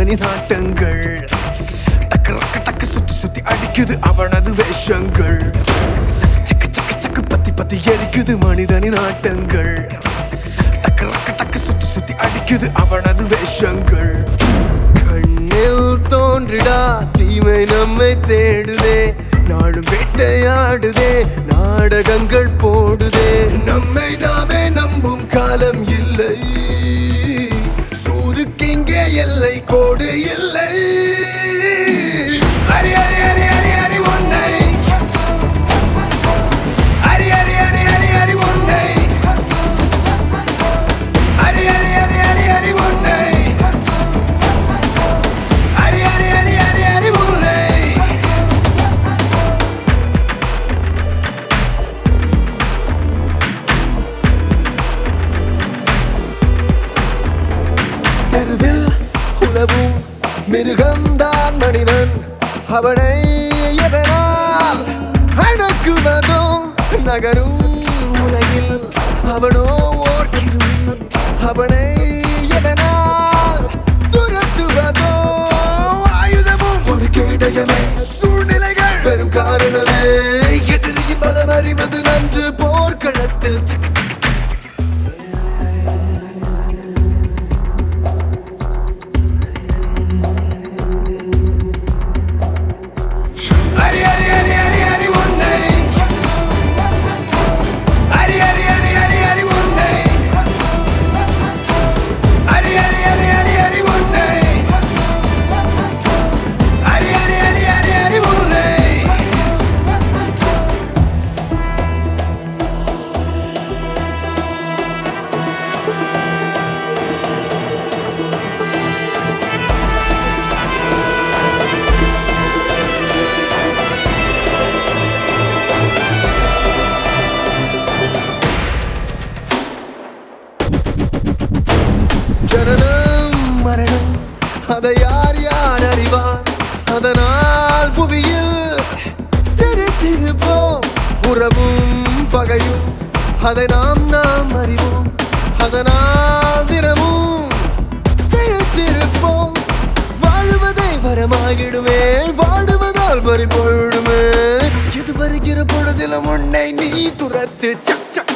மனிதனி நாட்டங்கள் டக்கு ரக்க டக்கு சுத்தி சுத்தி அடிக்குது அவனது வேஷங்கள் சக்கு சக்கு சக்கு பத்தி பத்தி எரிக்குது மனிதனி நாட்டங்கள் டக்கு ரக்க டக்கு சுத்தி சுத்தி அடிக்குது அவனது வேஷங்கள் கண்ணில் தோன்றிடா தீமை நம்மை தேடுதே நாடும் வேட்டையாடுதே நாடகங்கள் போடுதே நம்மை நாமே நம்பும் காலம் இல்லை சூதுக்கிங்கே எல்லை கோடு இல்லை அரி அரி அரி அரி அரி ஒன்னை அரி அரி அரி அரி அரி ஒன்னை அரி அரி அரி அரி அரி ஒன்னை அரி அரி அரி அரி அரி ஒன்னை தெருவில் உலவும் மிருகம்தான் மனிதன் அவனை எதனால் அடக்குவதோ நகரும் உலகில் அவனோ ஓர் கிருமி அவனை எதனால் துரத்துவதோ ஆயுதமும் ஒரு கேடயமே சூழ்நிலைகள் பெரும் காரணமே எதிரியின் பலம் அறிவது நன்று போர்க்களத்தில் சிக்கு அரி அரி அரி அரி அரி ஒன்னை அரி அரி அரி அரி அரி ஒன்னை அரி அரி அரி அரி அரி ஒன்னை அரி அரி அரி அரி அரி ஒன்னை ஜனனம் மரணம் அதை யார் யார் அறிவார் அதனால் புவியில் சிரித்திருப்போம் உறவும் பகையும் அதை நாம் நாம் அறிவோம் அதனால் தினமும் திகைத்திருப்போம் வாழுவதை வரமாகிடுமே வாடுவதால் பறி போயிடுமே எது வருகிற பொழுதிலும் உன்னை நீ துரத்து சக் சக்